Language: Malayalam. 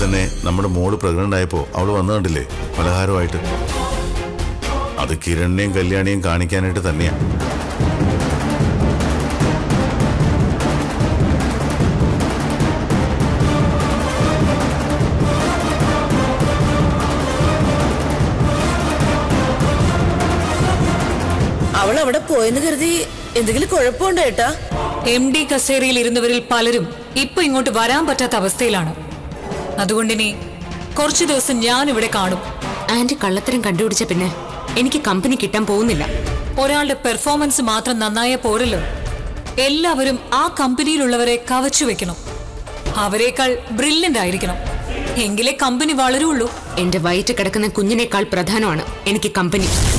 തന്നെ നമ്മുടെ മോള് പ്രഗ്നന്റ് ആയപ്പോ അവള് വന്നു കണ്ടില്ലേ പലഹാരമായിട്ട് അത് കിരണിനെയും കല്യാണിയും കാണിക്കാനായിട്ട് തന്നെയാ അവൾ അവിടെ പോയെന്ന് കരുതി എന്തെങ്കിലും കുഴപ്പമുണ്ടോ ഏട്ടാ എം ഡി കസേരയിൽ ഇരുന്നവരിൽ പലരും ഇപ്പൊ ഇങ്ങോട്ട് വരാൻ പറ്റാത്ത അവസ്ഥയിലാണ് അതുകൊണ്ടിനി കുറച്ചു ദിവസം ഞാൻ ഇവിടെ കാണും ആന്റി കള്ളത്തരം കണ്ടുപിടിച്ച പിന്നെ എനിക്ക് കമ്പനി കിട്ടാൻ പോകുന്നില്ല ഒരാളുടെ പെർഫോമൻസ് മാത്രം നന്നായ പോരല്ലോ എല്ലാവരും ആ കമ്പനിയിലുള്ളവരെ കവച്ചു വെക്കണം അവരെക്കാൾ ബ്രില്യൻ്റ് ആയിരിക്കണം എങ്കിലേ കമ്പനി വളരുള്ളൂ എന്റെ വയറ്റ് കിടക്കുന്ന കുഞ്ഞിനേക്കാൾ പ്രധാനമാണ് എനിക്ക് കമ്പനി